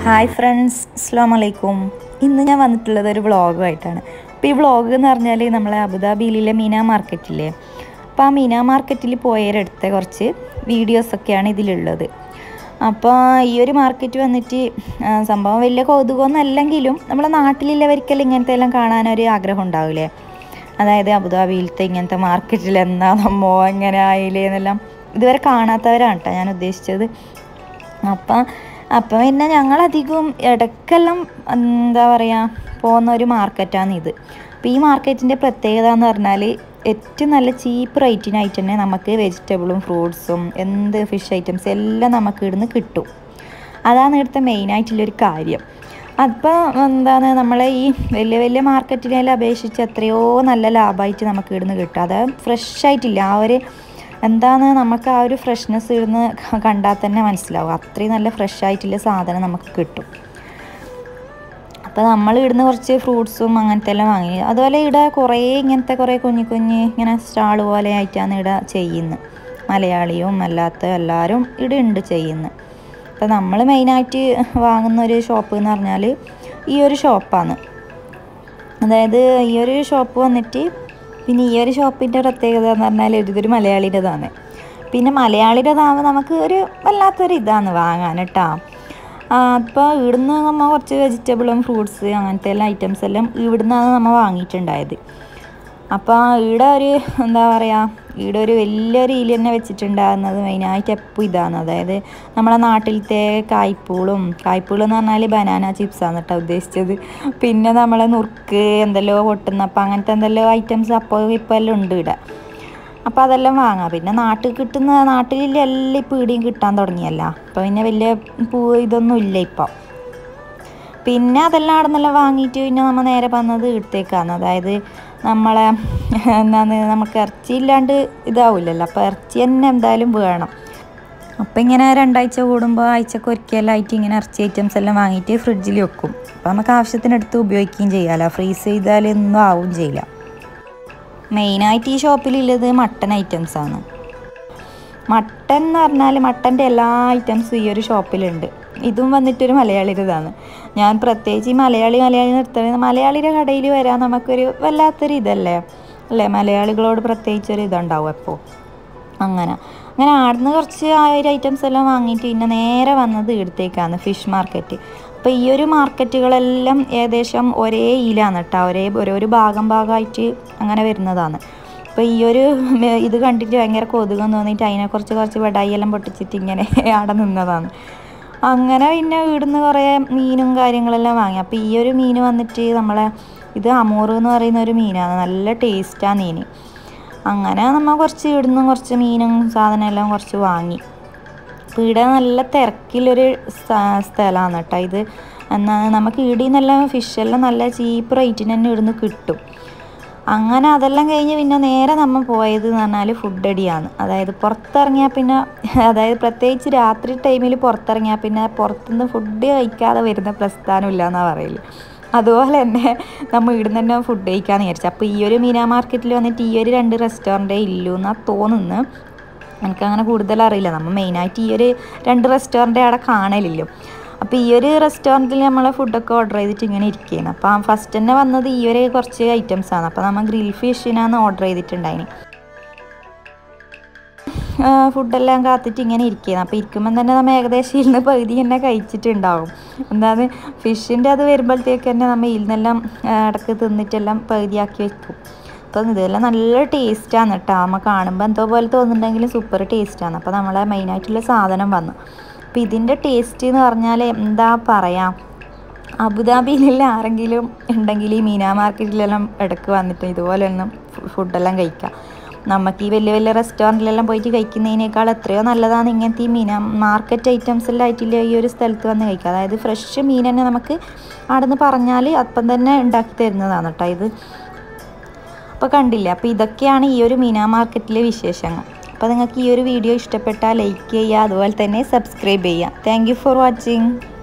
hi friends അസ്സാം വലൈക്കും ഇന്ന് ഞാൻ വന്നിട്ടുള്ളത് ഒരു വ്ളോഗുമായിട്ടാണ് അപ്പോൾ ഈ വ്ളോഗ് എന്ന് പറഞ്ഞാൽ നമ്മളെ അബുദാബിയിലെ മീന മാർക്കറ്റില്ലേ അപ്പോൾ ആ മീന മാർക്കറ്റിൽ പോയവരെടുത്ത കുറച്ച് വീഡിയോസൊക്കെയാണ് ഇതിലുള്ളത് അപ്പോൾ ഈ ഒരു മാർക്കറ്റ് വന്നിട്ട് ആ, സംഭവം വലിയ കൗതുകമൊന്നും അല്ലെങ്കിലും നമ്മളെ നാട്ടിലുള്ളവർക്കെല്ലാം ഇങ്ങനത്തെ എല്ലാം കാണാനൊരു ആഗ്രഹം ഉണ്ടാവില്ലേ അതായത് അബുദാബിയിലത്തെ ഇങ്ങനത്തെ മാർക്കറ്റിൽ എന്താ നമ്മോ എങ്ങനെ ആയില്ലേ എന്നെല്ലാം ഇതുവരെ കാണാത്തവരാണ് കേട്ടോ ഞാൻ ഉദ്ദേശിച്ചത് അപ്പം അപ്പം പിന്നെ ഞങ്ങളധികവും ഇടയ്ക്കെല്ലാം എന്താ പറയുക പോകുന്ന ഒരു മാർക്കറ്റാണ് ഇത് അപ്പോൾ ഈ മാർക്കറ്റിൻ്റെ പ്രത്യേകത എന്ന് പറഞ്ഞാൽ ഏറ്റവും നല്ല ചീപ്പ് റേറ്റിനായിട്ട് തന്നെ നമുക്ക് വെജിറ്റബിളും ഫ്രൂട്ട്സും എന്ത് ഫിഷ് ഐറ്റംസ് എല്ലാം നമുക്ക് ഇവിടുന്ന് കിട്ടും അതാണ് ഇവിടുത്തെ മെയിനായിട്ടുള്ളൊരു കാര്യം അപ്പോൾ എന്താണ് നമ്മളെ ഈ വലിയ വലിയ മാർക്കറ്റിനെല്ലാം അപേക്ഷിച്ച് എത്രയോ നല്ല ലാഭമായിട്ട് നമുക്ക് ഇവിടുന്ന് കിട്ടും അത് ഫ്രഷ് ആയിട്ടില്ല ആ ഒരു എന്താണ് നമുക്ക് ആ ഒരു ഫ്രഷ്നെസ് ഇവിടുന്ന് കണ്ടാൽ തന്നെ മനസ്സിലാവും അത്രയും നല്ല ഫ്രഷ് ആയിട്ടുള്ള സാധനം നമുക്ക് കിട്ടും അപ്പോൾ നമ്മൾ ഇവിടുന്ന് കുറച്ച് ഫ്രൂട്ട്സും അങ്ങനത്തെ എല്ലാം വാങ്ങി അതുപോലെ ഇവിടെ കുറേ ഇങ്ങനത്തെ കുറേ കുഞ്ഞു കുഞ്ഞ് ഇങ്ങനെ സ്റ്റാൾ പോലെ ആയിട്ടാണ് ഇവിടെ ചെയ്യുന്നത് മലയാളിയും അല്ലാത്ത എല്ലാവരും ഇവിടെ ഉണ്ട് ചെയ്യുന്നത് അപ്പോൾ നമ്മൾ മെയിനായിട്ട് വാങ്ങുന്ന ഒരു ഷോപ്പ് എന്ന് പറഞ്ഞാൽ ഈ ഒരു ഷോപ്പാണ് അതായത് ഈ ഒരു ഷോപ്പ് വന്നിട്ട് പിന്നെ ഈ ഒരു ഷോപ്പിൻ്റെ പ്രത്യേകത എന്ന് പറഞ്ഞാൽ ഇതൊരു മലയാളിയുടേതാണ് പിന്നെ മലയാളിയുടേതാകുമ്പോൾ നമുക്ക് ഒരു വല്ലാത്തൊരു ഇതാണ് വാങ്ങാൻ കേട്ടോ അപ്പോൾ ഇവിടുന്ന് നമ്മൾ കുറച്ച് വെജിറ്റബിളും ഫ്രൂട്ട്സ് അങ്ങനത്തെ എല്ലാ ഐറ്റംസ് എല്ലാം ഇവിടുന്നാണ് നമ്മൾ വാങ്ങിയിട്ടുണ്ടായത് അപ്പോൾ ഇവിടെ ഒരു എന്താ പറയുക ഇവിടെ ഒരു വലിയൊരു ഇല തന്നെ വെച്ചിട്ടുണ്ടാകുന്നത് മെയിനായിട്ട് എപ്പോൾ ഇതാണ് അതായത് നമ്മളെ നാട്ടിലത്തെ കായ്പൂളും കായ്പൂൾ എന്ന് പറഞ്ഞാൽ ബനാന ചിപ്സാണ് കേട്ടോ ഉദ്ദേശിച്ചത് പിന്നെ നമ്മളെ നുറുക്ക് എന്തെല്ലോ പൊട്ടുന്നപ്പം അങ്ങനത്തെ എന്തെല്ലോ ഐറ്റംസ് അപ്പോൾ ഇപ്പോൾ എല്ലാം ഉണ്ട് ഇവിടെ അപ്പോൾ അതെല്ലാം വാങ്ങാം പിന്നെ നാട്ടിൽ കിട്ടുന്ന നാട്ടിലില്ല എല്ലാ പീടിയും കിട്ടാൻ തുടങ്ങിയല്ല അപ്പോൾ പിന്നെ വലിയ പൂ ഇതൊന്നും ഇല്ല ഇപ്പോൾ പിന്നെ അതെല്ലാം അവിടെ നിന്നെല്ലാം വാങ്ങിയിട്ട് പിന്നെ നമ്മൾ നേരെ വന്നത് ഇടത്തേക്കാണ് അതായത് നമ്മളെ എന്താണ് നമുക്ക് ഇറച്ചി ഇല്ലാണ്ട് ഇതാവില്ലല്ലോ അപ്പോൾ ഇറച്ചി തന്നെ എന്തായാലും വേണം അപ്പോൾ ഇങ്ങനെ രണ്ടാഴ്ച കൂടുമ്പോൾ ആഴ്ചക്ക് ഒരിക്കലായിട്ട് ഇങ്ങനെ ഇറച്ചി ഐറ്റംസ് എല്ലാം വാങ്ങിയിട്ട് ഫ്രിഡ്ജിൽ വെക്കും അപ്പോൾ നമുക്ക് ആവശ്യത്തിനെടുത്ത് ഉപയോഗിക്കുകയും ചെയ്യാമല്ലോ ഫ്രീസ് ചെയ്താൽ ഒന്നും ആവും ചെയ്യില്ല മെയിനായിട്ട് ഈ ഷോപ്പിലുള്ളത് മട്ടൺ ഐറ്റംസ് ആണ് മട്ടൻ എന്ന് പറഞ്ഞാൽ മട്ടൻ്റെ എല്ലാ ഐറ്റംസും ഈ ഒരു ഷോപ്പിലുണ്ട് ഇതും വന്നിട്ടൊരു മലയാളിയുടേതാണ് ഞാൻ പ്രത്യേകിച്ച് ഈ മലയാളി മലയാളി നിർത്തുന്നത് മലയാളിയുടെ കടയിൽ വരാൻ നമുക്കൊരു വല്ലാത്തൊരു ഇതല്ലേ അല്ലേ മലയാളികളോട് പ്രത്യേകിച്ച് ഒരു ഇതുണ്ടാവും എപ്പോൾ അങ്ങനെ അങ്ങനെ ആടുന്ന് കുറച്ച് ആ ഒരു ഐറ്റംസ് എല്ലാം വാങ്ങിയിട്ട് പിന്നെ നേരെ വന്നത് ഇവിടത്തേക്കാണ് ഫിഷ് മാർക്കറ്റ് അപ്പോൾ ഈ ഒരു മാർക്കറ്റുകളെല്ലാം ഏകദേശം ഒരേ ഇലാണ് കേട്ടോ ഒരേ ഓരോ ഭാഗം ഭാഗമായിട്ട് അങ്ങനെ വരുന്നതാണ് അപ്പോൾ ഈ ഒരു ഇത് കണ്ടിട്ട് ഭയങ്കര കൊതുകം തോന്നിയിട്ട് അതിനെക്കുറിച്ച് കുറച്ച് വെടായിയെല്ലാം പൊട്ടിച്ചിട്ട് ഇങ്ങനെ അവിടെ നിന്നതാണ് അങ്ങനെ പിന്നെ ഇവിടുന്ന് കുറേ മീനും കാര്യങ്ങളെല്ലാം വാങ്ങി അപ്പോൾ ഈ ഒരു മീൻ വന്നിട്ട് നമ്മളെ ഇത് അമൂറ് എന്ന് പറയുന്ന ഒരു മീനാണ് നല്ല ടേസ്റ്റാണ് മീൻ അങ്ങനെ നമ്മൾ കുറച്ച് ഇവിടുന്ന് കുറച്ച് മീനും സാധനം എല്ലാം കുറച്ച് വാങ്ങി അപ്പോൾ ഇവിടെ നല്ല തിരക്കിലൊരു സ്ഥലമാണ് കേട്ടോ ഇത് എന്നാൽ നമുക്ക് ഇവിടെ നിന്നെല്ലാം ഫിഷെല്ലാം നല്ല ചീപ്പ് റേറ്റിന് തന്നെ ഇവിടുന്ന് കിട്ടും അങ്ങനെ അതെല്ലാം കഴിഞ്ഞ് പിന്നെ നേരെ നമ്മൾ പോയത് എന്ന് പറഞ്ഞാൽ ഫുഡ് അടിയാണ് അതായത് പുറത്തിറങ്ങിയാൽ പിന്നെ അതായത് പ്രത്യേകിച്ച് രാത്രി ടൈമിൽ പുറത്തിറങ്ങിയാൽ പിന്നെ പുറത്തുനിന്ന് ഫുഡ് കഴിക്കാതെ വരുന്ന പ്രസ്ഥാനമില്ല എന്നാണ് പറയല് അതുപോലെ തന്നെ നമ്മൾ ഇവിടുന്ന് തന്നെ ഫുഡ് കഴിക്കാമെന്ന് വിചാരിച്ചു അപ്പോൾ ഈ ഒരു മീന മാർക്കറ്റിൽ വന്നിട്ട് ഈ ഒരു രണ്ട് റെസ്റ്റോറൻറ്റേ ഇല്ലൂ എന്നാണ് തോന്നുന്നത് എനിക്കങ്ങനെ കൂടുതൽ അറിയില്ല നമ്മൾ മെയിനായിട്ട് ഈ ഒരു രണ്ട് റെസ്റ്റോറൻറ്റ് അവിടെ കാണലില്ലോ അപ്പോൾ ഈ ഒരു റെസ്റ്റോറൻറ്റിൽ നമ്മൾ ഫുഡൊക്കെ ഓർഡർ ചെയ്തിട്ട് ഇങ്ങനെ ഇരിക്കുകയാണ് അപ്പോൾ ഫസ്റ്റ് തന്നെ വന്നത് ഈ ഒരു കുറച്ച് ഐറ്റംസ് ആണ് അപ്പോൾ നമ്മൾ ഗ്രിൽ ഫിഷിനാണ് ഓർഡർ ചെയ്തിട്ടുണ്ടായിന് ഫുഡെല്ലാം കാത്തിട്ട് ഇങ്ങനെ ഇരിക്കുകയാണ് അപ്പോൾ ഇരിക്കുമ്പം തന്നെ നമ്മൾ ഏകദേശം ഇരുന്ന് പകുതി തന്നെ കഴിച്ചിട്ടുണ്ടാവും എന്താണ് ഫിഷിൻ്റെ അത് വരുമ്പോഴത്തേക്ക് തന്നെ നമ്മൾ ഇതിനെല്ലാം ഇടക്ക് തിന്നിട്ടെല്ലാം പകുതിയാക്കി വെക്കും അപ്പോൾ ഇതെല്ലാം നല്ല ടേസ്റ്റാണ് കേട്ടോ നമ്മൾ കാണുമ്പോൾ എന്തോ പോലെ തോന്നുന്നുണ്ടെങ്കിലും സൂപ്പർ ടേസ്റ്റാണ് അപ്പോൾ നമ്മളെ മെയിനായിട്ടുള്ള സാധനം വന്നു അപ്പോൾ ഇതിൻ്റെ ടേസ്റ്റ് എന്ന് പറഞ്ഞാൽ എന്താ പറയുക അബുദാബിയിലുള്ള ആരെങ്കിലും ഉണ്ടെങ്കിൽ ഈ മീന മാർക്കറ്റിലെല്ലാം ഇടയ്ക്ക് വന്നിട്ട് ഇതുപോലെയൊന്നും ഫുഡെല്ലാം കഴിക്കാം നമുക്ക് ഈ വലിയ വലിയ റെസ്റ്റോറൻറ്റിലെല്ലാം പോയിട്ട് കഴിക്കുന്നതിനേക്കാൾ എത്രയോ നല്ലതാണ് ഇങ്ങനത്തെ ഈ മീന മാർക്കറ്റ് ഐറ്റംസ് എല്ലാം ആയിട്ടില്ല ഈ ഒരു സ്ഥലത്ത് വന്ന് കഴിക്കുക അതായത് ഫ്രഷ് മീൻ തന്നെ നമുക്ക് അവിടെ നിന്ന് പറഞ്ഞാൽ അപ്പം തന്നെ ഉണ്ടാക്കി തരുന്നതാണ് കേട്ടോ ഇത് അപ്പോൾ കണ്ടില്ല അപ്പോൾ ഇതൊക്കെയാണ് ഈ ഒരു മീന മാർക്കറ്റിലെ വിശേഷങ്ങൾ അപ്പോൾ നിങ്ങൾക്ക് ഈ ഒരു വീഡിയോ ഇഷ്ടപ്പെട്ടാൽ ലൈക്ക് ചെയ്യുക അതുപോലെ തന്നെ സബ്സ്ക്രൈബ് ചെയ്യുക താങ്ക് ഫോർ വാച്ചിങ്